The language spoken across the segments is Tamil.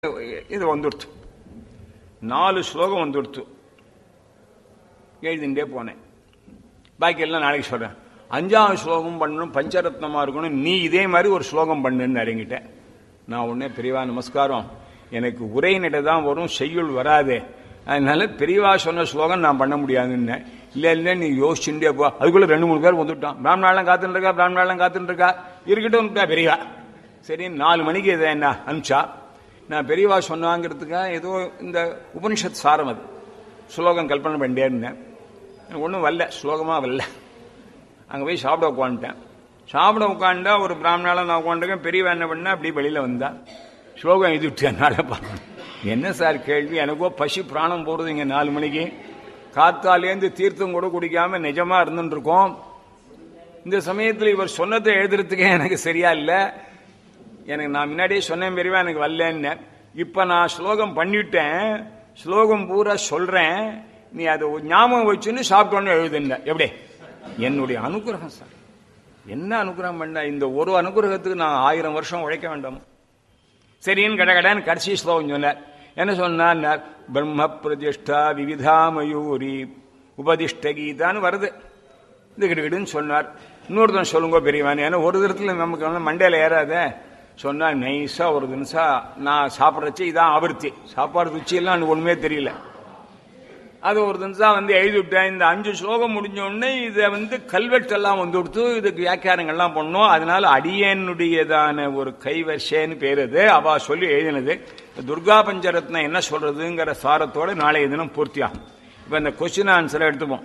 இது வந்துடுத்து நாலு ஸ்லோகம் வந்துடுத்து எழுதிண்டே போனேன் பாக்கி எல்லாம் நாளைக்கு சொல்றேன் அஞ்சாவது ஸ்லோகம் பண்ணணும் பஞ்சரத்னமா இருக்கணும் நீ இதே மாதிரி ஒரு ஸ்லோகம் பண்ணுன்னு இறங்கிட்ட நான் உடனே பெரியவா நமஸ்காரம் எனக்கு உரை நட தான் வரும் செய்யுள் வராதே அதனால பெரியவா சொன்ன ஸ்லோகம் நான் பண்ண முடியாதுன்னு இல்ல இல்ல நீ யோசிச்சுட்டே போ அதுக்குள்ள ரெண்டு மூணு பேர் வந்துட்டான் பிராமணாலாம் காத்துட்டு இருக்கா பிராமணாலாம் காத்துட்டு இருக்கா இருக்கட்டும் பெரியவா சரி நாலு மணிக்கு இதை என்ன அனுப்பிச்சா நான் பெரியவா சொன்னாங்கிறதுக்காக ஏதோ இந்த உபனிஷத் சாரம் அது ஸ்லோகம் கல்பனை பண்ணிட்டே இருந்தேன் ஒன்றும் வரல ஸ்லோகமாக வரல அங்கே போய் சாப்பிட உட்காந்துட்டேன் சாப்பிட உட்காண்டா ஒரு பிராமணால நான் உட்காந்துருக்கேன் பெரியவா என்ன பண்ணா அப்படி வெளியில் வந்தா ஸ்லோகம் எழுதிவிட்டு என்னால் பார்க்கணும் என்ன சார் கேள்வி எனக்கோ பசி பிராணம் போடுறது இங்கே நாலு மணிக்கு காத்தாலேருந்து தீர்த்தம் கூட குடிக்காம நிஜமா இருந்துட்டு இருக்கோம் இந்த சமயத்தில் இவர் சொன்னதை எழுதுறதுக்கே எனக்கு சரியா இல்லை எனக்கு நான் முன்னாடியே சொன்னேன் பெரியவா எனக்கு வரலன்னு இப்ப நான் ஸ்லோகம் பண்ணிட்டேன் ஸ்லோகம் பூரா சொல்றேன் நீ அதை ஞாபகம் வச்சுன்னு சாப்பிட்டோன்னு எழுதுன எப்படி என்னுடைய அனுகிரகம் சார் என்ன அனுகிரகம் பண்ண இந்த ஒரு அனுகிரகத்துக்கு நான் ஆயிரம் வருஷம் உழைக்க வேண்டாம் சரின்னு கட கடன்னு கடைசி ஸ்லோகம் சொன்னார் என்ன சொன்னார் பிரம்ம பிரதிஷ்டா விவிதா மயூரி உபதிஷ்ட கீதான்னு வருது இது கிடுன்னு சொன்னார் இன்னொருத்தன் சொல்லுங்க பெரியவான் ஏன்னா ஒரு தரத்துல நமக்கு வந்து மண்டையில ஏறாத சொன்னா நைஸா ஒரு தினசா நான் சாப்பிட்றச்சு இதான் ஆவர்த்தி சாப்பாடு ருச்சியெல்லாம் எனக்கு ஒண்ணுமே தெரியல அது ஒரு தினசா வந்து எழுதி விட்டேன் இந்த அஞ்சு ஸ்லோகம் முடிஞ்ச உடனே இதை வந்து கல்வெட்டெல்லாம் வந்து கொடுத்து இதுக்கு வியாக்கியானங்கள்லாம் பண்ணோம் அதனால அடியனுடையதான ஒரு கைவரிசைன்னு பேர் அது அவ சொல்லி எழுதினது துர்கா பஞ்சரத்னம் என்ன சொல்றதுங்கிற சாரத்தோட நாளைய தினம் பூர்த்தியாகும் இப்ப இந்த கொஸ்டின் ஆன்சரை எடுத்துப்போம்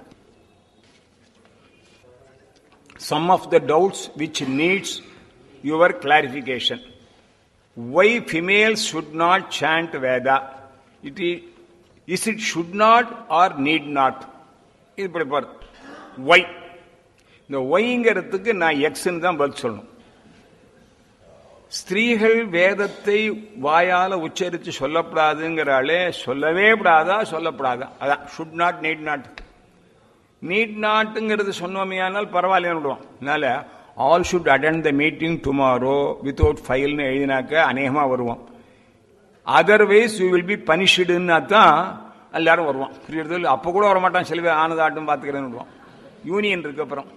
some of the doubts which needs your clarification. Why females should not chant Veda? It is, is it should not or need not? இது இப்படி பாரு ஒய் இந்த ஒய்ங்கிறதுக்கு நான் எக்ஸ்ன்னு தான் பதில் சொல்லணும் ஸ்திரீகள் வேதத்தை வாயால உச்சரித்து சொல்லப்படாதுங்கிறாளே சொல்லவே கூடாதா சொல்லப்படாதா அதான் should not need not need நாட்டுங்கிறது சொன்னோமையானால் பரவாயில்லைன்னு விடுவோம் அதனால all should attend the meeting tomorrow without ஃபைல்னு எழுதினாக்க அநேகமாக வருவோம் அதர்வைஸ் யூ வில் பி பனிஷ்டுன்னா தான் எல்லாரும் வருவான் புரியுறது அப்போ கூட வரமாட்டான் சில பேர் ஆனதாட்டம் பார்த்துக்கிறேன்னு விடுவோம் யூனியன் இருக்கு அப்புறம்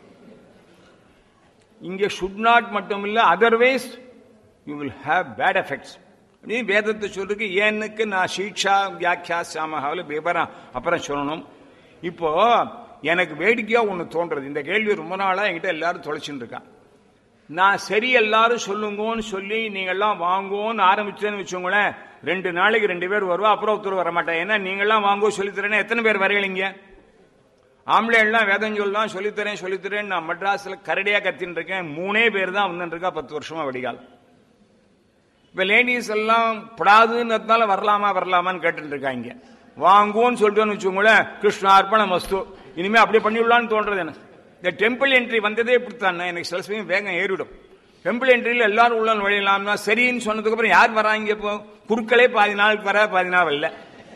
இங்கே ஷுட் நாட் மட்டும் இல்லை otherwise you will have bad effects அப்படின்னு வேதத்தை சொல்றதுக்கு ஏன்னுக்கு நான் சீட்சா வியாக்கியா சாமகாவில் விவரம் அப்புறம் சொல்லணும் இப்போ எனக்கு வேடிக்கையா ஒன்று தோன்றது இந்த கேள்வி ரொம்ப நாளா என்கிட்ட எல்லாரும் தொலைச்சுட்டு இருக்கா நான் சரி எல்லாரும் சொல்லுங்கன்னு சொல்லி நீங்கெல்லாம் வாங்குவோன்னு ஆரம்பிச்சேன்னு வச்சுக்கோங்களேன் ரெண்டு நாளைக்கு ரெண்டு பேர் வருவா அப்புறம் ஒருத்தர் வரமாட்டேன் ஏன்னா நீங்கெல்லாம் வாங்கோ சொல்லித்தரேன்னு எத்தனை பேர் வரையலைங்க ஆம்பளை எல்லாம் வேதம் சொல்லலாம் சொல்லித்தரேன் சொல்லித்தரேன் நான் மெட்ராஸ்ல கரடியா கத்தின்னு இருக்கேன் மூணே பேர் தான் வந்துட்டு இருக்கா பத்து வருஷமா வடிகால் இப்ப லேடிஸ் எல்லாம் படாதுன்னதுனால வரலாமா வரலாமான்னு கேட்டுட்டு இருக்காங்க வாங்குவோன்னு சொல்லிட்டோன்னு வச்சுக்கோங்களேன் கிருஷ்ணா அர்ப்பணம் மஸ்து இனிமே அப்படியே பண்ணிவிடலான்னு தோன்றது எனக்கு இந்த டெம்பிள் என்ட்ரி வந்ததே இப்படித்தான் எனக்கு சில சமயம் வேகம் ஏறிவிடும் டெம்பிள் என்ட்ரியில் எல்லாரும் உள்ள நுழையலாம்னா சரின்னு சொன்னதுக்கு அப்புறம் யார் வராங்க இப்போ குருக்களே பாதி நாளுக்கு வர பாதி நாள் வரல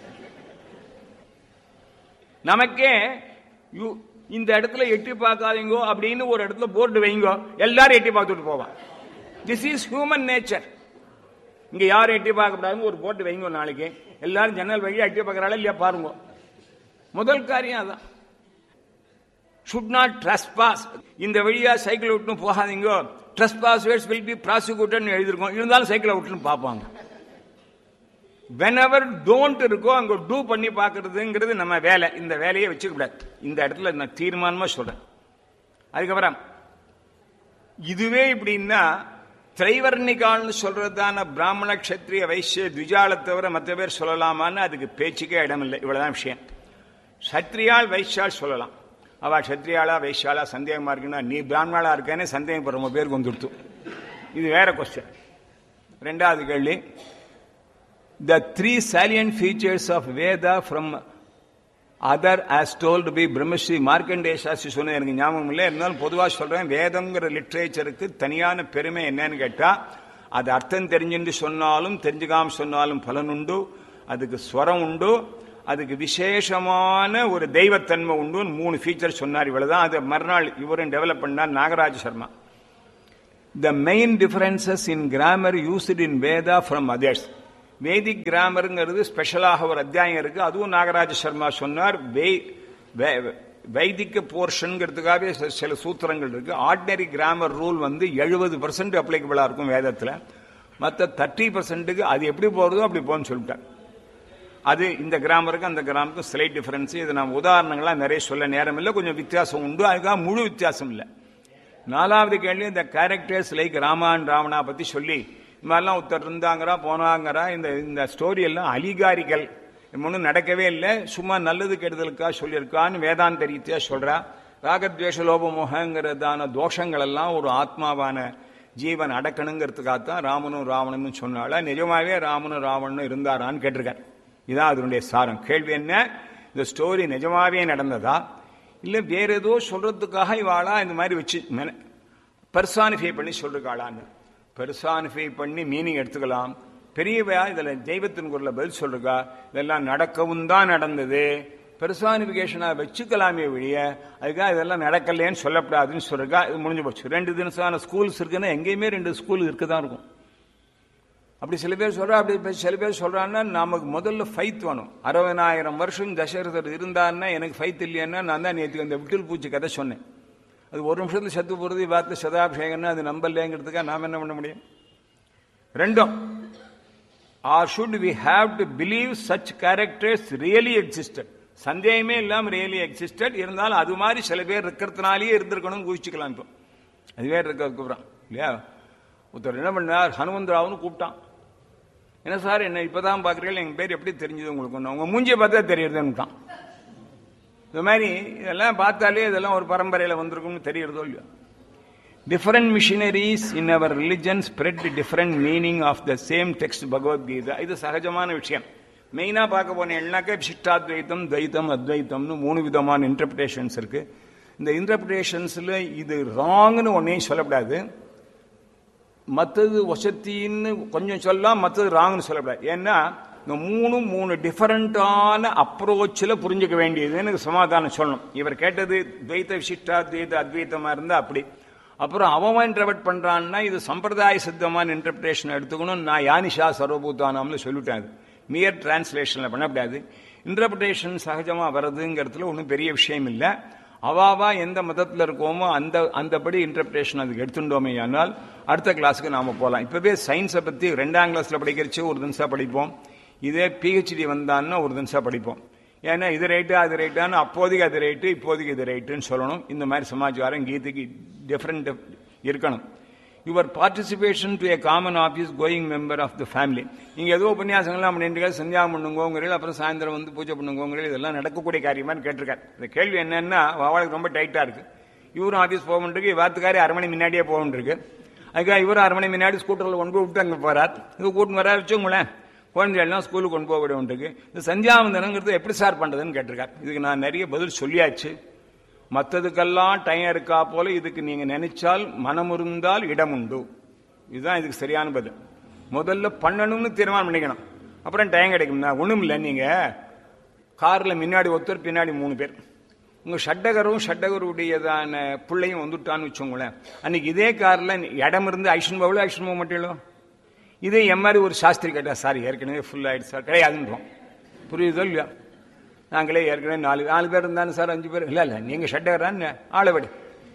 நமக்கே இந்த இடத்துல எட்டி பார்க்காதீங்கோ அப்படின்னு ஒரு இடத்துல போர்டு வைங்கோ எல்லாரும் எட்டி பார்த்துட்டு போவான் திஸ் இஸ் ஹியூமன் நேச்சர் இங்க யாரும் எட்டி பார்க்கப்படாதுன்னு ஒரு போட்டு வைங்க நாளைக்கு எல்லாரும் ஜன்னல் வழியா எட்டி பார்க்கறாள் இல்லையா பாருங்க முதல் காரியம் அதான் ஷுட் நாட் ட்ரஸ்பாஸ் இந்த வழியா சைக்கிள் விட்டுன்னு போகாதீங்க trespassers will be prosecuted எழுதிருக்கோம் இருந்தாலும் சைக்கிளை விட்டுன்னு பார்ப்பாங்க வென் எவர் டோன்ட் இருக்கோ அங்க டூ பண்ணி பார்க்கறதுங்கிறது நம்ம வேலை இந்த வேலையை வச்சுக்க கூடாது இந்த இடத்துல நான் தீர்மானமா சொல்றேன் அதுக்கப்புறம் இதுவே இப்படின்னா திரைவர்ணிகால்னு சொல்றதான பிராமண கஷத்திரிய வைசிய துஜாலை தவிர மற்ற பேர் சொல்லலாமான்னு அதுக்கு பேச்சுக்கே இடம் இல்லை இவ்வளவுதான் விஷயம் சத்ரியால் வைசியால் சொல்லலாம் அவ சத்ரியாளா வைசியாலா சந்தேகமா இருக்குன்னா நீ பிராமணாளா இருக்கேன்னு சந்தேகம் ரொம்ப பேருக்கு வந்துடுத்து இது வேற கொஸ்டின் ரெண்டாவது கேள்வி the three salient features of Veda from other as told by Brahmashri மார்க்கண்டேஷாசி சொன்னது எனக்கு ஞாபகம் இல்லை இருந்தாலும் பொதுவாக சொல்றேன் வேதங்கிற லிட்ரேச்சருக்கு தனியான பெருமை என்னன்னு கேட்டா அது அர்த்தம் தெரிஞ்சுட்டு சொன்னாலும் தெரிஞ்சுக்காம சொன்னாலும் பலனுண்டு அதுக்கு ஸ்வரம் உண்டு அதுக்கு விசேஷமான ஒரு தெய்வத்தன்மை உண்டு மூணு ஃபீச்சர் சொன்னார் இவ்வளவுதான் அது மறுநாள் இவரும் டெவலப் பண்ணார் Nagaraj Sharma The main differences in grammar used in Veda from others. வேதிக் கிராமருங்கிறது ஸ்பெஷலாக ஒரு அத்தியாயம் இருக்கு அதுவும் நாகராஜ சர்மா சொன்னார் வே- வே- வைதிக போர்ஷன்ங்கிறதுக்காகவே சில- சில சூத்திரங்கள் இருக்கு ஆர்டினரி கிராமர் ரூல் வந்து எழுபது பர்சன்ட் அப்ளிகபிளா இருக்கும் வேதத்துல மற்ற தேர்ட்டி பர்சன்ட்டுக்கு அது எப்படி போறதோ அப்படி போன்னு சொல்லிட்டார் அது இந்த கிராமருக்கு அந்த கிராமருக்கு ஸ்லைட் டிஃபரன்ஸ் இது நான் உதாரணங்களா நிறைய சொல்ல நேரம் இல்லை கொஞ்சம் வித்தியாசம் உண்டு அதுக்காக முழு வித்தியாசம் இல்லை நாலாவது கேள்வி இந்த கேரக்டர்ஸ் லைக் ராமான் ராவணா பத்தி சொல்லி இந்த மாதிரிலாம் ஒருத்தர் இருந்தாங்கிறா போனாங்கிறா இந்த இந்த ஸ்டோரி எல்லாம் அலிகாரிகள் ஒன்றும் நடக்கவே இல்லை சும்மா நல்லது கெடுதலுக்கா சொல்லியிருக்கான்னு வேதாந்த ரீதியா சொல்றா ராகத்வேஷ லோபமோகங்கிறதான தோஷங்கள் எல்லாம் ஒரு ஆத்மாவான ஜீவன் அடக்கணுங்கிறதுக்காகத்தான் ராமனும் ராவணனும் சொன்னால நிஜமாவே ராமனும் ராவணனும் இருந்தாரான்னு கேட்டிருக்கார் இதான் அதனுடைய சாரம் கேள்வி என்ன இந்த ஸ்டோரி நிஜமாவே நடந்ததா இல்ல வேற ஏதோ சொல்றதுக்காக இவாளா இந்த மாதிரி வச்சு பர்சானிஃபை பண்ணி சொல்றாளான்னு பர்சானிஃபை பண்ணி மீனிங் எடுத்துக்கலாம் பெரியவா இதுல தெய்வத்தின் குரல பதில் சொல்றா இதெல்லாம் நடக்கவும் தான் நடந்தது பெர்சானிபிகேஷனா வச்சுக்கலாமே ஒழிய அதுக்காக இதெல்லாம் நடக்கலையேன்னு சொல்லப்படாதுன்னு சொல்றா இது முடிஞ்சு போச்சு ரெண்டு தினசான ஸ்கூல்ஸ் இருக்குன்னா எங்கேயுமே ரெண்டு ஸ்கூல் இருக்க தான் இருக்கும் அப்படி சில பேர் சொல்றா அப்படி இப்ப சில பேர் சொல்றான்னா நமக்கு முதல்ல ஃபைத் வேணும் அறுபதாயிரம் வருஷம் தசரதர் இருந்தாருன்னா எனக்கு ஃபைத் இல்லையான்னா நான் தான் நேற்று அந்த விட்டில் பூச்சி கதை சொன்னேன் அது ஒரு நிமிஷத்துல செத்து போறது வார்த்தை சதாபிஷேகம்னா அது நம்பலைங்கிறதுக்காக நாம் என்ன பண்ண முடியும் ரெண்டும் or should we have to believe such characters really existed சந்தேகமே இல்லாம ரியலி எக்ஸிஸ்டட் இருந்தாலும் அது மாதிரி சில பேர் இருக்கிறதுனாலேயே இருந்திருக்கணும் ஊகிச்சுக்கலாம் இப்போ அதுவே இருக்கிறதுக்கு அப்புறம் இல்லையா ஒருத்தர் என்ன பண்ணார் ஹனுமந்தராவுன்னு கூப்பிட்டான் என்ன சார் என்ன இப்பதான் பாக்குறீங்க எங்க பேர் எப்படி தெரிஞ்சது உங்களுக்கு ஒண்ணு? உங்க மூஞ்சியை பார்த்தா தெரியுதுன்னுட்டான் இந்த மாதிரி இதெல்லாம் பார்த்தாலே இதெல்லாம் ஒரு பரம்பரையில வந்திருக்கும்னு தெரியறதோ இல்லையோ different missionaries in our religion spread different meaning of the same text Bhagavadgita இது சகஜமான விஷயம் மெயினா பார்க்க போனேன்னாக்க விசிஷ்டாத்வைத்தம் துவைத்தம் அத்வைத்தம்னு மூணு விதமான இன்டர்பிரேஷன்ஸ் இருக்கு இந்த இன்டர்பிரேஷன்ஸ்ல இது ராங்னு ஒன்னையும் சொல்லக்கூடாது மற்றது வசத்தின்னு கொஞ்சம் சொல்லலாம் மற்றது ராங்னு சொல்லக்கூடாது ஏன்னா இந்த மூணு மூணு டிஃபரண்டான அப்ரோச்சில் புரிஞ்சுக்க வேண்டியது எனக்கு சமாதானம் சொல்லணும் இவர் கேட்டது துவைத்த விசிஷ்டா துவைத்த அத்வைத்தமா இருந்தா அப்படி அப்புறம் அவன் இன்டர்பிரட் பண்றான்னா இது சம்பிரதாய சித்தமான இன்டர்பிரேஷன் எடுத்துக்கணும் நான் யானிஷா சர்வபூதானாம்னு சொல்லிட்டேன் மியர் டிரான்ஸ்லேஷன்ல பண்ணக்கூடாது இன்டர்பிரேஷன் சகஜமா வர்றதுங்கிறதுல ஒன்றும் பெரிய விஷயம் இல்லை அவாவா எந்த மதத்தில் இருக்கோமோ அந்த அந்தபடி இன்டர்பிரேஷன் அதுக்கு எடுத்துட்டோமே ஆனால் அடுத்த கிளாஸுக்கு நாம போகலாம் இப்பவே சயின்ஸை பத்தி ரெண்டாம் கிளாஸ்ல படிக்கிறச்சு ஒரு தினசா படிப்போம் இதே பிஹெச்டி வந்தான்னா ஒரு தினசா படிப்போம் ஏன்னா இது ரைட்டு அது ரைட்டான்னு அப்போதைக்கு அது ரைட்டு இப்போதைக்கு இது ரைட்டுன்னு சொல்லணும் இந்த மாதிரி சமாச்சாரம் கீதைக்கு டிஃப்ரெண்ட் இருக்கணும் your participation to a common office going member of the family நீங்க ஏதோ உபன்யாசங்கள்லாம் பண்ணிட்டு சந்தியா பண்ணுங்கோங்கிறீங்க அப்புறம் சாயந்தரம் வந்து பூஜை பண்ணுங்கோங்கிறீங்க இதெல்லாம் நடக்கக்கூடிய காரியமான்னு கேட்டிருக்காரு இந்த கேள்வி என்னன்னா அவளுக்கு ரொம்ப டைட்டா இருக்கு இவரும் ஆஃபீஸ் போக இருக்கு வாத்துக்காரி அரை மணி முன்னாடியே போக இருக்கு அதுக்காக இவரும் அரை மணி முன்னாடி ஸ்கூட்டரில் கொண்டு போய் விட்டு அங்கே போறார் இது கூட்டின்னு வர வச்சுங்களேன் குழந்தைகள்லாம் ஸ்கூலுக்கு கொண்டு போக விட இருக்கு இந்த சந்தியாவந்தனங்கிறது எப்படி சார் பண்றதுன்னு கேட்டிருக்காரு இதுக்கு நான் நிறைய பதில் சொல்லியாச்சு மற்றதுக்கெல்லாம் டைம் இருக்கா போல இதுக்கு நீங்க நினைச்சால் மனம் இருந்தால் இடம் உண்டு இதுதான் இதுக்கு சரியான பதில் முதல்ல பண்ணணும்னு தீர்மானம் பண்ணிக்கணும் அப்புறம் டைம் கிடைக்கும் ஒண்ணும் இல்லை நீங்க கார்ல முன்னாடி ஒருத்தர் பின்னாடி மூணு பேர் உங்க ஷட்டகரும் ஷட்டகருடையதான பிள்ளையும் வந்துட்டான்னு வச்சோங்களேன் அன்னைக்கு இதே கார்ல இடம் இருந்து ஐஷன் பவுல ஐஷன் போக மாட்டீங்களோ இதே என் மாதிரி ஒரு சாஸ்திரி கேட்டா சார் ஏற்கனவே ஃபுல் ஆயிடுச்சு சார் கிடையாதுன்றோம் புரியுதோ இல்லையா நாங்களே ஏற்கனவே நாலு நாலு பேர் இருந்தாலும் சார் அஞ்சு பேர் இல்லை இல்லை நீங்க ஷட்டகரான்னு ஆளை விடு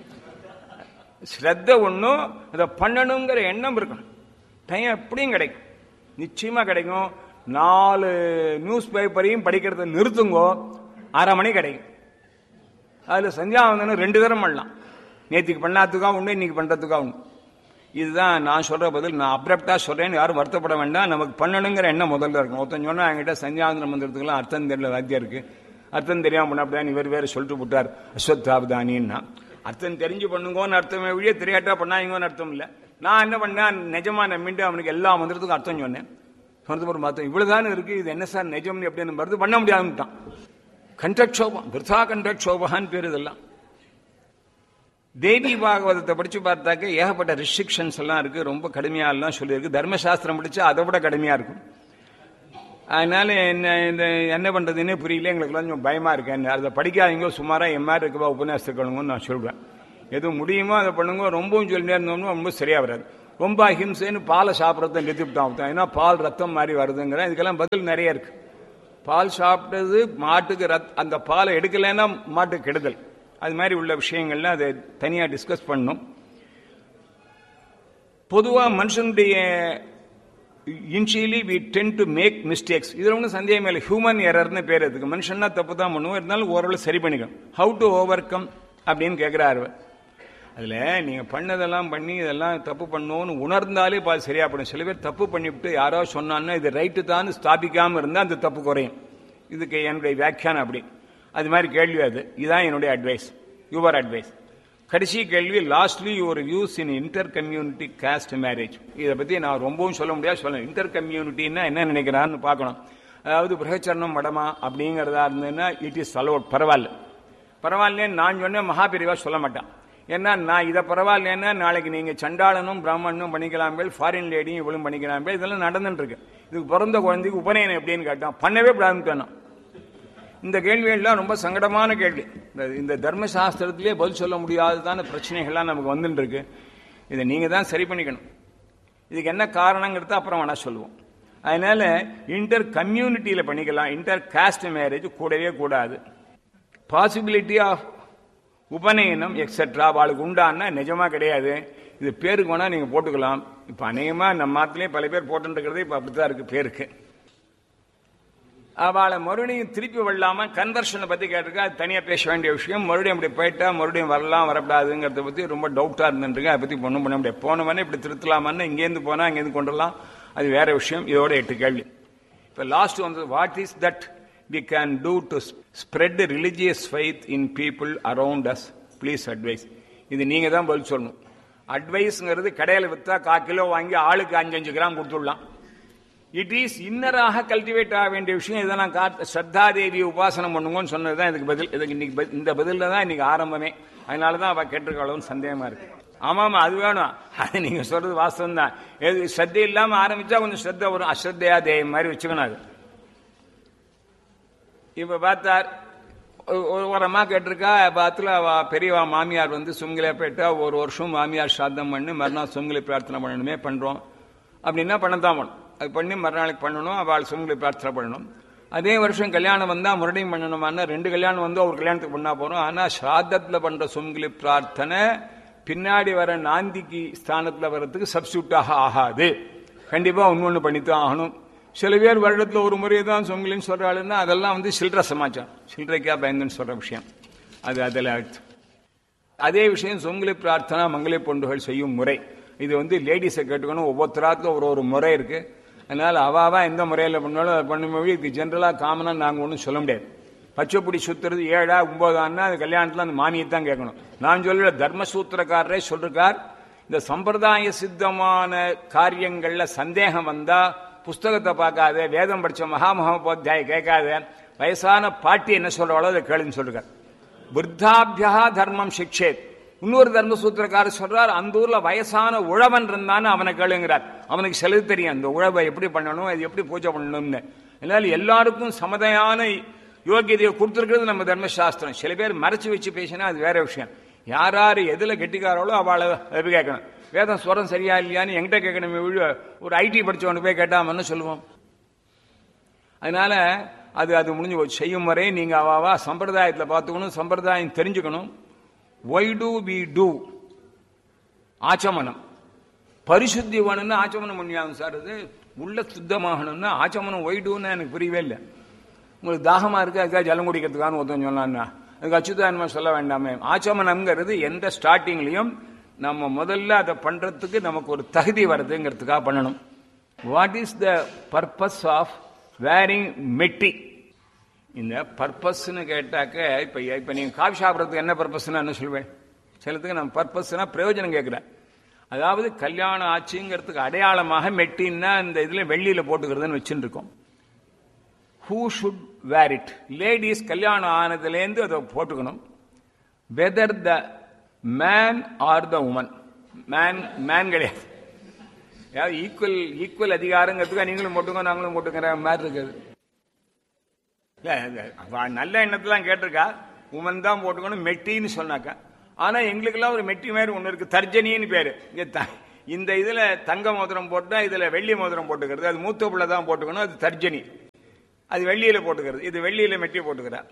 ஸ்ரத்த ஒன்றும் அதை பண்ணணுங்கிற எண்ணம் இருக்கணும் டைம் எப்படியும் கிடைக்கும் நிச்சயமா கிடைக்கும் நாலு நியூஸ் பேப்பரையும் படிக்கிறத நிறுத்துங்கோ அரை மணி கிடைக்கும் அதுல சந்தியாவந்தனம் ரெண்டு தரம் பண்ணலாம் நேற்றுக்கு பண்ணாததுக்கா உண்டு இன்னைக்கு பண்றதுக்கா உண்டு இதுதான் நான் சொல்ற பதில் நான் அப்ரப்டா சொல்றேன்னு யாரும் வருத்தப்பட வேண்டாம் நமக்கு பண்ணணுங்கிற எண்ணம் முதல்ல இருக்கும் ஒருத்தன் சொன்னா என்கிட்ட சந்தியாவந்தனம் மந்திரத்துக்குலாம் அர்த்தம் தெரியல வாத்தியா இருக்கு அர்த்தம் தெரியாம பண்ணப்படான்னு இவர் வேற சொல்லிட்டு விட்டார் அஸ்வத்தாபதானின்னா அர்த்தம் தெரிஞ்சு பண்ணுங்கன்னு அர்த்தமே வழியே தெரியாட்டா பண்ணாங்கன்னு அர்த்தம் இல்லை நான் என்ன பண்ணேன் நிஜமா நம்பிட்டு அவனுக்கு எல்லா மந்திரத்துக்கும் அர்த்தம் சொன்னேன் சொன்னது ஒரு பார்த்தோம் இவ்வளவுதானே இருக்கு இது என்ன சார் நிஜம்னு எப்படி மருந்து பண்ண முடியாதுன்ட்டான் கண்டக்ஷோபம் விருத்தா கண்டக்ஷோபகான்னு பேர் இதெல்லாம் தேவி பாகவதத்தை படிச்சு பார்த்தாக்க ஏகப்பட்ட ரெஸ்ட்ரிக்ஷன்ஸ் எல்லாம் இருக்கு ரொம்ப கடுமையா எல்லாம் சொல்லியிருக்கு தர்மசாஸ்திரம் படிச்சா அதை விட கடுமையா இருக்கும் அதனால என்ன இந்த என்ன பண்றதுன்னே புரியல எங்களுக்கு கொஞ்சம் பயமா இருக்கேன் அதை படிக்காதீங்க சுமாரா என் மாதிரி இருக்கவா உபன்யாசத்துக்கணுங்கன்னு நான் சொல்றேன் எது முடியுமோ அதை பண்ணுங்க ரொம்பவும் சொல்லிட்டே இருந்தோம்னா ரொம்ப சரியா வராது ரொம்ப அஹிம்சைன்னு பாலை சாப்பிட்றத நிறுத்திவிட்டான் ஏன்னா பால் ரத்தம் மாதிரி வருதுங்கிற இதுக்கெல்லாம் பதில் நிறைய இருக்கு பால் சாப்பிட்டது மாட்டுக்கு ரத் அந்த பாலை எடுக்கலைன்னா மாட்டுக்கு கெடுதல் அது மாதிரி உள்ள விஷயங்கள்லாம் அதை தனியாக டிஸ்கஸ் பண்ணணும் பொதுவாக மனுஷனுடைய initially we tend to make mistakes இதில் ஒன்றும் சந்தேகம் இல்லை ஹியூமன் எரர்னு பேர் அதுக்கு மனுஷன்னா தப்பு தான் பண்ணுவோம் இருந்தாலும் ஓரளவு சரி பண்ணிக்கணும் ஹவு டு ஓவர் கம் அப்படின்னு கேட்குறாரு அதில் நீங்கள் பண்ணதெல்லாம் பண்ணி இதெல்லாம் தப்பு பண்ணோன்னு உணர்ந்தாலே பாது சரியா படும் சில பேர் தப்பு பண்ணிவிட்டு யாரோ சொன்னான்னா இது ரைட்டு தான் ஸ்தாபிக்காமல் இருந்தால் அந்த தப்பு குறையும் இதுக்கு என்னுடைய வியாக்கியானம் அப்படி அது மாதிரி கேள்வி அது இதுதான் என்னுடைய அட்வைஸ் யுவர் அட்வைஸ் கடைசி கேள்வி lastly your views in inter community caste marriage இதை பற்றி நான் ரொம்பவும் சொல்ல முடியாது சொல்ல இன்டர் கம்யூனிட்டின்னா என்ன நினைக்கிறான்னு பார்க்கணும் அதாவது பிரகச்சரணம் மடமா அப்படிங்கிறதா இருந்ததுன்னா இட் இஸ் அலோட் பரவாயில்ல பரவாயில்லைன்னு நான் சொன்னேன் மகாபிரிவா சொல்ல மாட்டான் ஏன்னா நான் இதை பரவாயில்லைன்னா நாளைக்கு நீங்கள் சண்டாளனும் பிராமணனும் பண்ணிக்கலாம் பேர் ஃபாரின் லேடியும் இவளும் பண்ணிக்கலாம் பேர் இதெல்லாம் நடந்துட்டு இருக்கு இதுக்கு பிறந்த குழந்தைக்கு உபநயனம் எப்படின்னு கேட்டான் பண்ணவே கூடாதுன்னு இந்த கேள்விகள்லாம் ரொம்ப சங்கடமான கேள்வி இந்த தர்மசாஸ்திரத்திலே பதில் சொல்ல முடியாததான பிரச்சனைகள்லாம் நமக்கு வந்துட்டு இருக்கு இதை நீங்கள் தான் சரி பண்ணிக்கணும் இதுக்கு என்ன காரணங்கிறத அப்புறம் வேணா சொல்லுவோம் அதனால இன்டர் கம்யூனிட்டியில் பண்ணிக்கலாம் இன்டர் காஸ்ட் மேரேஜ் கூடவே கூடாது பாசிபிலிட்டி ஆஃப் உபநயனம் எக்ஸெட்ரா அவளுக்கு உண்டான்னா நிஜமா கிடையாது இது பேருக்கு வேணா நீங்க போட்டுக்கலாம் இப்ப அநேகமா நம்ம மாத்திலே பல பேர் போட்டுருக்கிறது இப்ப அப்படித்தான் இருக்கு பேருக்கு அவளை மறுபடியும் திருப்பி வரலாம கன்வர்ஷனை பத்தி கேட்டிருக்கா அது தனியா பேச வேண்டிய விஷயம் மறுபடியும் அப்படி போயிட்டா மறுபடியும் வரலாம் வரக்கூடாதுங்கிறத பத்தி ரொம்ப டவுட்டா இருந்துருக்கு அதை பத்தி ஒன்றும் பண்ண முடியாது போனவனே இப்படி திருத்தலாமான்னு இங்கேருந்து போனா அங்கேருந்து கொண்டு வரலாம் அது வேற விஷயம் இதோட எட்டு கேள்வி இப்ப லாஸ்ட் வந்து what is that we can do to spread the religious faith in people around us please advise இது நீங்க தான் பதில் சொல்லணும் அட்வைஸ்ங்கிறது கடையில் வித்தா கா கிலோ வாங்கி ஆளுக்கு அஞ்சஞ்சு கிராம் கொடுத்துடலாம் இட் இஸ் இன்னராக கல்டிவேட் ஆக வேண்டிய விஷயம் இதை நான் ஸ்ரத்தா தேவி உபாசனம் பண்ணுங்கன்னு சொன்னதுதான் இதுக்கு பதில் இதுக்கு இன்னைக்கு இந்த பதில தான் இன்னைக்கு ஆரம்பமே அதனால தான் அவ கேட்டிருக்காளோன்னு சந்தேகமா இருக்கு ஆமாமா அது வேணும் அது நீங்க சொல்றது வாஸ்தவம் தான் எது ஸ்ரத்தை இல்லாம ஆரம்பிச்சா கொஞ்சம் ஸ்ரத்த வரும் அஸ்ரத்தையா தேவி மாதிரி வச்சுக்கணும் அது இப்ப பார்த்தார் ஒரு அம்மா கேட்டிருக்கா பாத்துல பெரியவா மாமியார் வந்து சுங்கிலே போயிட்டா ஒரு வருஷம் மாமியார் சாத்தம் பண்ணி மறுநாள் சுங்கிலி பிரார்த்தனை பண்ணணுமே பண்றோம் அப்படின்னா பண்ணத்தான் பண்ணணும் அது பண்ணி மறுநாளைக்கு பண்ணணும் அவள் சுங்கிலி பிரார்த்தனை பண்ணணும் அதே வருஷம் கல்யாணம் வந்தா மறுபடியும் பண்ணணுமானா ரெண்டு கல்யாணம் வந்து ஒரு கல்யாணத்துக்கு பண்ணா போறோம் ஆனா சாதத்துல பண்ற சுங்கிலி பிரார்த்தனை பின்னாடி வர நாந்திக்கு ஸ்தானத்துல வர்றதுக்கு சப்ஸ்டியூட்டாக ஆகாது கண்டிப்பா ஒன்னு ஒன்று பண்ணித்தான் ஆகணும் சில பேர் வருடத்தில் ஒரு முறை தான் சொங்கலின்னு சொல்றாளுன்னா அதெல்லாம் வந்து சில்லற சமாச்சாரம் சில்லறைக்கா பயந்துன்னு சொல்ற விஷயம் அது அதில் அதே விஷயம் சொங்கலி பிரார்த்தனா மங்களி பொண்டுகள் செய்யும் முறை இது வந்து லேடிஸை கேட்டுக்கணும் ஒவ்வொருத்தராத்துக்கும் ஒரு ஒரு முறை இருக்கு அதனால அவாவா எந்த முறையில் பண்ணாலும் அதை பண்ணும்போது இதுக்கு ஜென்ரலாக காமனாக நாங்கள் ஒன்றும் சொல்ல முடியாது பச்சைப்பொடி சுத்துறது ஏழா ஒன்பதான்னா அது கல்யாணத்தில் அந்த மாமியை தான் கேட்கணும் நான் சொல்ல தர்மசூத்திரக்காரரே சொல்றார் இந்த சம்பிரதாய சித்தமான காரியங்கள்ல சந்தேகம் வந்தா புஸ்தகத்தை பார்க்காத வேதம் படிச்ச மகாமகோபாத்தியாய கேட்காத வயசான பாட்டி என்ன சொல்றாளோ அதை கேளுன்னு சொல்றார் விருத்தாபியா தர்மம் சிக்ஷேத் இன்னொரு தர்ம சூத்திரக்காரர் சொல்றார் அந்த ஊர்ல வயசான உழவன் இருந்தான்னு அவனை கேளுங்கிறார் அவனுக்கு செலவு தெரியும் அந்த உழவை எப்படி பண்ணணும் அது எப்படி பூஜை பண்ணணும்னு அதனால எல்லாருக்கும் சமதையான யோகியதையை கொடுத்துருக்கிறது நம்ம தர்மசாஸ்திரம் சில பேர் மறைச்சு வச்சு பேசினா அது வேற விஷயம் யார் யார் எதுல கெட்டிக்காரோளோ அவளை அதை கேட்கணும் வேதம் ஸ்வரம் சரியா இல்லையான்னு என்கிட்ட கேட்கணுமே ஒரு ஐடி படிச்சவனு போய் கேட்டாமன்னு சொல்லுவோம் அதனால அது அது முடிஞ்சு போச்சு செய்யும் முறை நீங்க அவாவா சம்பிரதாயத்தில் பார்த்துக்கணும் சம்பிரதாயம் தெரிஞ்சுக்கணும் ஒய் டூ வி டூ ஆச்சமனம் பரிசுத்தி வேணும்னு ஆச்சமனம் பண்ணியாங்க சார் அது உள்ள சுத்தமாகணும்னா ஆச்சமனம் ஒய் டூன்னு எனக்கு புரியவே இல்லை உங்களுக்கு தாகமா இருக்கு அதுக்காக ஜலம் குடிக்கிறதுக்கான ஒருத்தன் சொன்னான்னா அதுக்கு அச்சுதானமா சொல்ல வேண்டாமே ஆச்சமனம்ங்கிறது எந்த ஸ்டார்டிங்லையும் நம்ம முதல்ல அதை பண்றதுக்கு நமக்கு ஒரு தகுதி வருதுங்கிறதுக்காக பண்ணணும் what is the purpose of wearing மெட்டி இந்த பர்பஸ்ன்னு கேட்டாக்க இப்ப இப்ப நீங்க காஃபி சாப்பிட்றதுக்கு என்ன பர்பஸ்னா என்ன சொல்வேன் சிலத்துக்கு நம்ம பர்பஸ்னா பிரயோஜனம் கேட்கிறேன் அதாவது கல்யாணம் ஆச்சுங்கிறதுக்கு அடையாளமாக மெட்டின்னா இந்த இதுல வெள்ளியில போட்டுக்கிறதுன்னு வச்சுட்டு இருக்கோம் who should wear it ladies கல்யாணம் ஆனதுலேருந்து அதை போட்டுக்கணும் whether the man or the woman man man கிடையாது யாவது ஈக்குவல் ஈக்குவல் அதிகாரங்கிறதுக்கு நீங்களும் போட்டுக்கோ நாங்களும் போட்டுக்கிற மாதிரி இருக்குது நல்ல எண்ணத்தெல்லாம் கேட்டிருக்கா உமன் தான் போட்டுக்கணும் மெட்டின்னு சொன்னாக்கா ஆனா எங்களுக்கெல்லாம் ஒரு மெட்டி மாதிரி ஒண்ணு இருக்கு தர்ஜனின்னு பேரு இங்க இந்த இதுல தங்க மோதிரம் போட்டா இதுல வெள்ளி மோதிரம் போட்டுக்கிறது அது மூத்த பிள்ளை தான் போட்டுக்கணும் அது தர்ஜனி அது வெள்ளியில போட்டுக்கிறது இது வெள்ளியில மெட்டி போட்டுக்கிறார்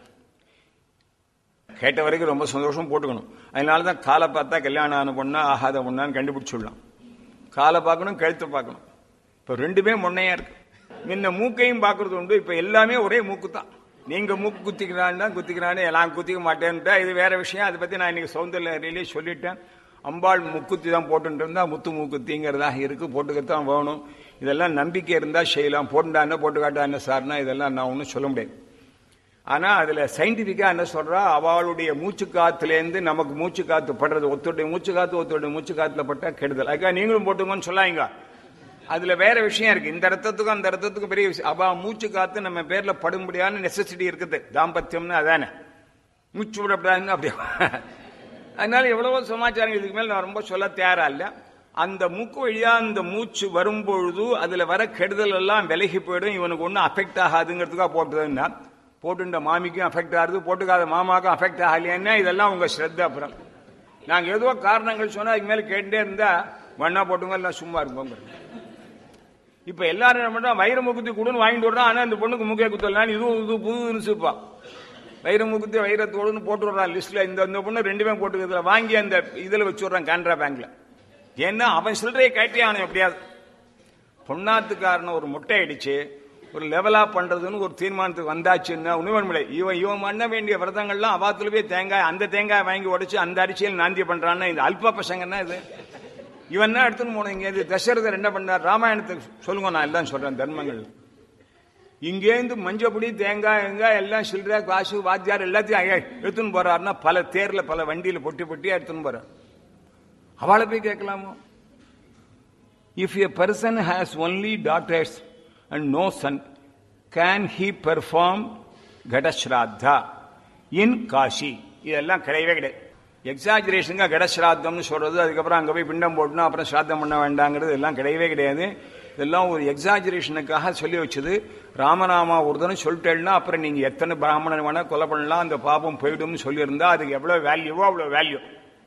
கேட்ட வரைக்கும் ரொம்ப சந்தோஷம் போட்டுக்கணும் அதனால தான் காலை பார்த்தா கல்யாணம் ஆன பொண்ணா ஆகாத பொண்ணான்னு கண்டுபிடிச்சுடலாம் காலை பார்க்கணும் கழுத்தை பார்க்கணும் இப்போ ரெண்டுமே முன்னையா இருக்கு முன்ன மூக்கையும் பார்க்கறது உண்டு இப்போ எல்லாமே ஒரே மூக்கு தான் நீங்க மூக்கு குத்திக்கிறான்னா குத்திக்கிறான்னு நான் குத்திக்க மாட்டேன்ட்டா இது வேற விஷயம் அதை பத்தி நான் இன்னைக்கு சௌந்தர்யிலே சொல்லிட்டேன் அம்பாள் முக்குத்தி தான் போட்டுட்டு இருந்தா முத்து மூக்குத்திங்கிறதா இருக்கு போட்டுக்கத்தான் தான் வேணும் இதெல்லாம் நம்பிக்கை இருந்தா செய்யலாம் போட்டுண்டா என்ன போட்டு காட்டா என்ன சார்னா இதெல்லாம் நான் ஒன்றும் சொல்ல முடியாது ஆனா அதுல சயின்டிபிக்கா என்ன சொல்றா அவளுடைய மூச்சு காத்துலேருந்து நமக்கு மூச்சு காத்து படுறது ஒத்துடைய மூச்சு காத்து ஒத்துடைய மூச்சு காத்துல பட்டா கெடுதல் அதுக்காக நீங்களும் போட்டுங்கன்னு சொல்லாங்க அதுல வேற விஷயம் இருக்கு இந்த ரத்தத்துக்கும் அந்த ரத்தத்துக்கும் பெரிய விஷயம் அவ மூச்சு காத்து நம்ம பேர்ல படும்படியான நெசசிட்டி இருக்குது தாம்பத்தியம்னு அதானே மூச்சு விடப்படாதுன்னு அப்படியே அதனால எவ்வளவோ சமாச்சாரம் இதுக்கு மேல நான் ரொம்ப சொல்ல தயாரா இல்ல அந்த மூக்கு வழியா அந்த மூச்சு வரும்பொழுது அதுல வர கெடுதல் எல்லாம் விலகி போயிடும் இவனுக்கு ஒன்றும் அஃபெக்ட் ஆகாதுங்கிறதுக்காக போட்டதுன்னா போட்டுட்ட மாமிக்கும் அஃபெக்ட் ஆகுது போட்டுக்காத மாமாக்கும் அஃபெக்ட் ஆகலைன்னா இதெல்லாம் உங்க ஸ்ரத்த அப்புறம் நாங்க ஏதோ காரணங்கள் சொன்னா அதுக்கு மேல கேட்டுட்டே இருந்தா மண்ணா போட்டுங்க எல்லாம் சும்மா இருப்போம் இப்ப எல்லாரும் என்ன பண்றா வைர முக்குத்தி கொடுன்னு வாங்கிட்டு விடுறான் ஆனா இந்த பொண்ணுக்கு முக்கிய குத்தலாம் இதுவும் இது புதுன்னு சூப்பா வைர முக்குத்தி வைரத்தோடுன்னு போட்டு விடுறான் லிஸ்ட்ல இந்த இந்த பொண்ணு ரெண்டுமே போட்டுக்கிறதுல வாங்கி அந்த இதுல வச்சு விடுறான் கான்ட்ரா பேங்க்ல ஏன்னா அவன் சில்லறையை கட்டி ஆகணும் எப்படியாவது பொண்ணாத்துக்காரன ஒரு முட்டை அடிச்சு ஒரு லெவலா பண்றதுன்னு ஒரு தீர்மானத்துக்கு வந்தாச்சுன்னா உணவன்முறை இவன் இவன் பண்ண வேண்டிய விரதங்கள்லாம் அவாத்துல போய் தேங்காய் அந்த தேங்காய் வாங்கி உடைச்சு அந்த அரிசியில் நாந்திய பண்றான்னா இந்த அல்ப பசங்கன்னா இது இவன் என்ன எடுத்துன்னு போனோம் இங்க இது தசரதர் என்ன பண்ணார் ராமாயணத்துக்கு சொல்லுங்க நான் எல்லாம் சொல்றேன் தர்மங்கள் இங்கேருந்து மஞ்சப்பொடி தேங்காய் வெங்காய் எல்லாம் சில்லற காசு வாத்தியார் எல்லாத்தையும் ஐயா எடுத்துன்னு போறாருன்னா பல தேர்ல பல வண்டியில பொட்டி பொட்டியா எடுத்துன்னு போறார் அவளை போய் கேட்கலாமோ if a person has only daughters and no son can he perform கடஸ்ராத்தா இன் காஷி இதெல்லாம் கிடையவே கிடையாது எக்ஸாஜரேஷனுங்க கடஸ்ராத்தம்னு சொல்றது அதுக்கப்புறம் அங்கே போய் பிண்டம் போட்டணும் அப்புறம் ஸ்ராத்தம் பண்ண வேண்டாங்கிறது எல்லாம் கிடையவே கிடையாது இதெல்லாம் ஒரு எக்ஸாஜரேஷனுக்காக சொல்லி வச்சது ராமநாமா ஒருத்தனும் சொல்லிட்டேன்னா அப்புறம் நீங்க எத்தனை பிராமணன் வேணா கொலை பண்ணலாம் அந்த பாபம் போயிடும்னு சொல்லியிருந்தா அதுக்கு எவ்வளவு வேல்யூவோ அவ்வளவு வேல்யூ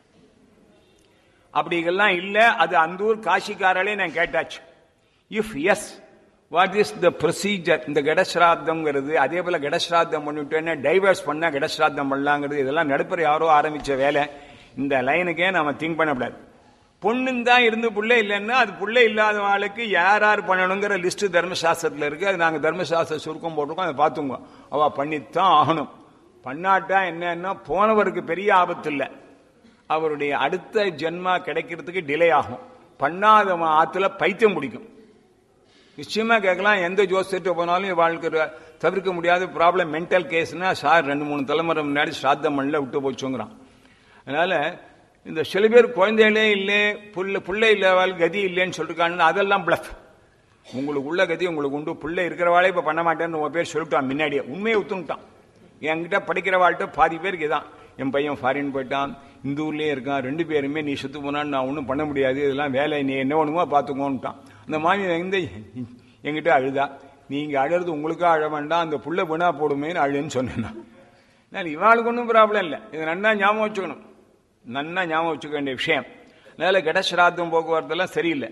அப்படிங்கெல்லாம் இல்ல அது அந்த ஊர் காசிக்காரலே நான் கேட்டாச்சு if yes what is the procedure இந்த கடஸ்ராத்தம்ங்கிறது அதே போல கடஸ்ராத்தம் பண்ணிவிட்டேன்னா டைவர்ஸ் பண்ணா கடஸ்ராத்தம் பண்ணலாங்கிறது இதெல்லாம் நடுப்புற யாரோ ஆரம்பிச்ச வேலை இந்த லைனுக்கே நாம திங்க் பண்ணக்கூடாது பொண்ணுன்னு தான் இருந்து புள்ள இல்லைன்னா அது புள்ள இல்லாத ஆளுக்கு யார் யார் பண்ணணுங்கிற லிஸ்ட் தர்மசாஸ்திரத்தில் இருக்கு அது நாங்கள் தர்மசாஸ்திர சுருக்கம் போட்டிருக்கோம் அதை பார்த்துங்க அவ பண்ணித்தான் ஆகணும் பண்ணாட்டா என்னன்னா போனவருக்கு பெரிய ஆபத்து இல்லை அவருடைய அடுத்த ஜென்மா கிடைக்கிறதுக்கு டிலே ஆகும் பண்ணாதவன் ஆத்துல பைத்தியம் பிடிக்கும் நிச்சயமா கேட்கலாம் எந்த ஜோசியத்தை போனாலும் வாழ்க்கை தவிர்க்க முடியாத ப்ராப்ளம் மென்டல் கேஸ்னா சார் ரெண்டு மூணு தலைமுறை முன்னாடி ஸ்ராத்தம் பண்ணல விட்டு போச்சுங்கிறான் அதனால இந்த சில பேர் குழந்தைகளே இல்லை புள்ள புள்ளை இல்லவாள் கதி இல்லைன்னு சொல்லிருக்காங்க அதெல்லாம் பிளஃப் உங்களுக்கு உள்ள கதி உங்களுக்கு உண்டு புள்ளை இருக்கிறவாளே இப்ப பண்ண மாட்டேன்னு உங்க பேர் சொல்லிட்டான் முன்னாடியே உண்மையை ஒத்துக்கிட்டான் என்கிட்ட படிக்கிறவாள்கிட்ட பாதி பேருக்கு இதான் என் பையன் ஃபாரின் போயிட்டான் இந்த ஊர்லயே இருக்கான் ரெண்டு பேருமே நீ சுத்து போனான்னு நான் ஒன்றும் பண்ண முடியாது இதெல்லாம் வேலை நீ என்ன வேணுமோ பார்த்துக்கோன்ட்டான் அந்த மாமி வந்து என்கிட்ட அழுதா நீங்க அழுறது உங்களுக்கா அழ வேண்டாம் அந்த புள்ள வீணா போடுமேன்னு அழுன்னு சொன்னேன் நான் இவாளுக்கு ஒன்றும் ப்ராப்ளம் இல்லை இது நன்னா ஞாபகம் வச்சுக்கணும் நன்னா ஞாபகம் வச்சுக்க வேண்டிய விஷயம் அதனால கடசிராத்தம் போக்குவரத்தெல்லாம் சரியில்லை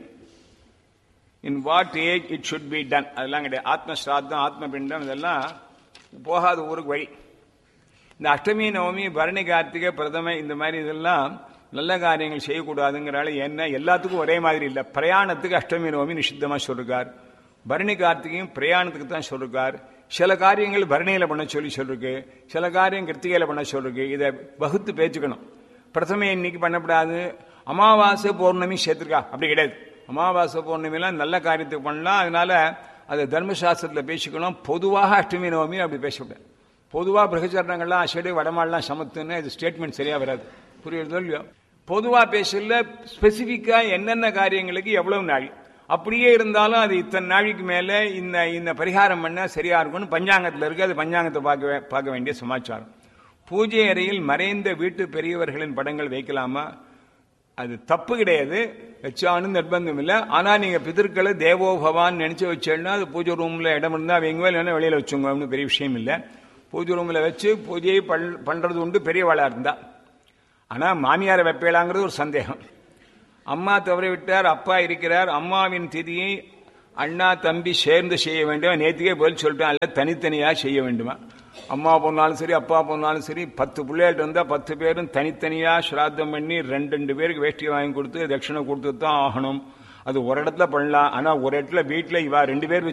in what age it should be done அதெல்லாம் கிடையாது ஆத்ம ஸ்ராத்தம் ஆத்ம பிண்டம் இதெல்லாம் போகாத ஊருக்கு வழி இந்த அஷ்டமி நவமி பரணி கார்த்திகை பிரதம இந்த மாதிரி இதெல்லாம் நல்ல காரியங்கள் செய்யக்கூடாதுங்கிறால என்ன எல்லாத்துக்கும் ஒரே மாதிரி இல்லை பிரயாணத்துக்கு அஷ்டமி நவமி நிஷித்தமாக சொல்லிருக்கார் பரணி கார்த்திகையும் பிரயாணத்துக்கு தான் சொல்லிருக்கார் சில காரியங்கள் பரணியில பண்ண சொல்லி சொல்லிருக்கு சில காரியம் கிருத்திகையில பண்ண சொல்லிருக்கு இதை வகுத்து பேச்சுக்கணும் பிரதம இன்னைக்கு பண்ணக்கூடாது அமாவாசை பௌர்ணமி சேர்த்துருக்கா அப்படி கிடையாது அமாவாசை பௌர்ணமிலாம் நல்ல காரியத்துக்கு பண்ணலாம் அதனால அதை தர்மசாஸ்திரத்தில் பேசிக்கணும் பொதுவாக அஷ்டமி நவமி அப்படி பேசக்கூடாது பொதுவாக பிரகச்சரணங்கள்லாம் அசடு வடமாடலாம் சமத்துன்னு இது ஸ்டேட்மெண்ட் சரியா வராது புரியுறதோ இல்லையோ பொதுவாக பேசல ஸ்பெசிஃபிக்காக என்னென்ன காரியங்களுக்கு எவ்வளவு நாள் அப்படியே இருந்தாலும் அது இத்தனை நாளைக்கு மேலே இந்த இந்த பரிகாரம் பண்ண சரியா இருக்கும்னு பஞ்சாங்கத்தில் இருக்கு அது பஞ்சாங்கத்தை பார்க்க பார்க்க வேண்டிய சமாச்சாரம் பூஜை அறையில் மறைந்த வீட்டு பெரியவர்களின் படங்கள் வைக்கலாமா அது தப்பு கிடையாது வச்சானு நிர்பந்தம் இல்லை ஆனா நீங்க பிதற்களை தேவோ பவான் நினைச்சு வச்சேன்னா அது பூஜை ரூம்ல இடம் இருந்தா வைங்க இல்லைன்னா வெளியில வச்சுங்க பெரிய விஷயம் இல்லை பூஜை ரூம்ல வச்சு பூஜையை பண்றது உண்டு பெரியவாளா இருந்தா ஆனா மாமியாரை வைப்பேலாங்கிறது ஒரு சந்தேகம் அம்மா தவற விட்டார் அப்பா இருக்கிறார் அம்மாவின் திதியை அண்ணா தம்பி சேர்ந்து செய்ய வேண்டும் நேற்றுக்கே பதில் சொல்லிட்டேன் அல்ல தனித்தனியா செய்ய வேண்டுமா அம்மா போனாலும் சரி அப்பா போனாலும் சரி பத்து பிள்ளைகள் இருந்தா பத்து பேரும் தனித்தனியா ஸ்ராத்தம் பண்ணி ரெண்டு ரெண்டு பேருக்கு வேஷ்டி வாங்கி கொடுத்து தட்சிணை கொடுத்து தான் ஆகணும் அது ஒரு இடத்துல பண்ணலாம் ஆனா ஒரு இடத்துல வீட்டுல இவா ரெண்டு பேர்